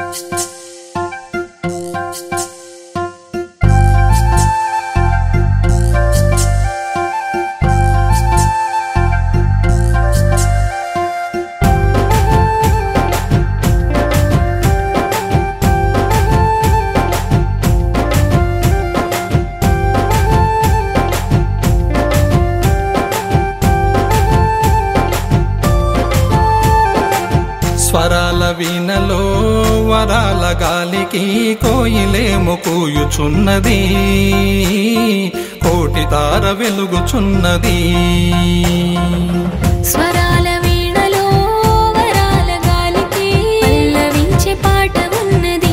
స్వరాల వీణలో వరాల గాలికి కోయిలేము కూయుచున్నది కోటి తార వెలుగుచున్నది స్వరాల వీణలో వరాల గాలికి పల్లవించే పాట ఉన్నది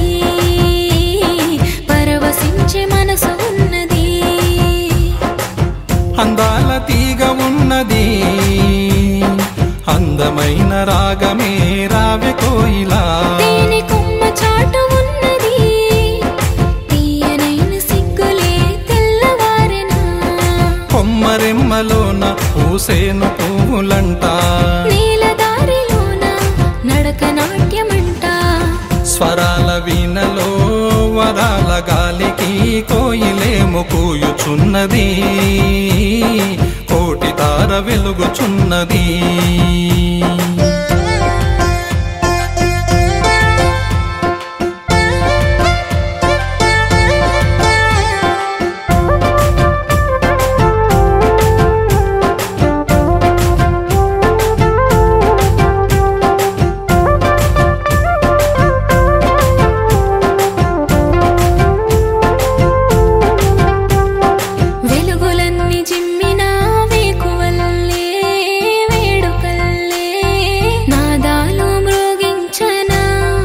పరవశించే మనసు ఉన్నది అందాల తీగ ఉన్నది అందమైన రాగమే రావె కోయిలా తేనె కొమ్మ చాటు ఉన్నది తీయనైన సిగ్గులే తెల్లవారెనా కొమ్మరెమ్మలోన పూసేను పువ్వులంట నీలదారిలోన నడక నాట్యమంట స్వరాల వీణలో వరాల గాలికి కోయిలేము కూయుచున్నది కోటి తార వెలుగుచున్నది వెలుగులన్నీ జిమ్మిన వేకువల్లే వేడుకల్లే నాదాలు మ్రోగించనా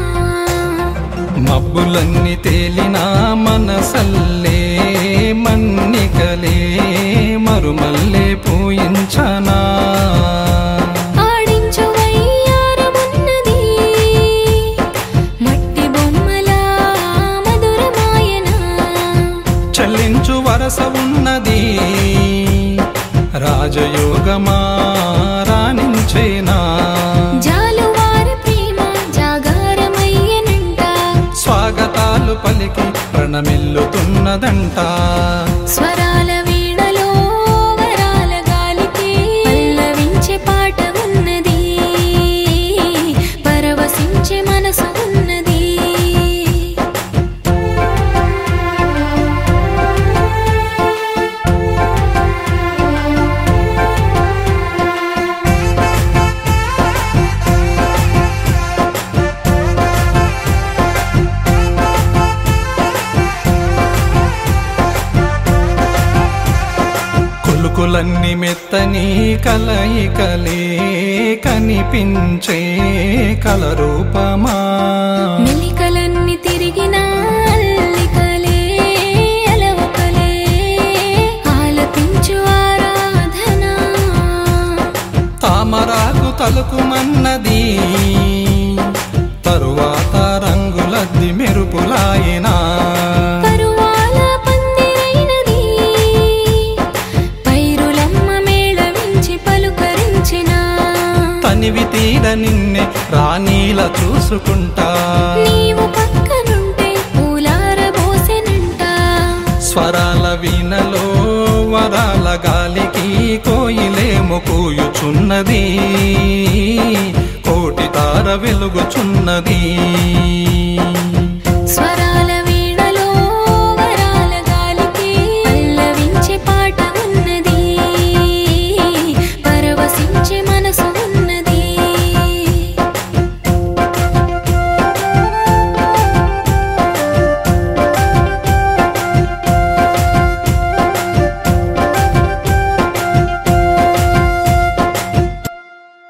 మబ్బులన్నీ తేలిన మనసల్లే మన్నికలే మరుమల్లే పూయించనా ఆడించు వయ్యారమున్నది మట్టి బొమ్మలా మధురమాయనా చల్లించు వరస ఉన్నది రాజయోగమా రాణించేనా జాలువారి ప్రేమ జాగారమయ్యనంట స్వాగతాలు పలికి ప్రణమిల్లుతున్నదంట స్వరాల వీణలో వరాల గాలికి పల్లవించే పాట ఉన్నది పరవశించే మనసు ఉన్నది కులుకులన్నీ మెత్తని కలయికలే కనిపించే కలరూపమా మెలికలన్నీ తిరిగిన అల్లికలే అలవకలే ఆలపించు ఆరాధన తామరాకు తలుకుమన్నది తరువాత రంగులద్ది మెరుపులాయినా పరువాల పందిరైనది పైరులమ్మ మేళవించి పలుకరించిన తనివి తీర నిన్నే రాణీల చూసుకుంటా నీవు పక్కనుంటే పూలారబోసెనంట స్వరాల వీణలో వరాల గాలికి కోయిలేము కూయుచున్నది కోటి తార వెలుగుచున్నది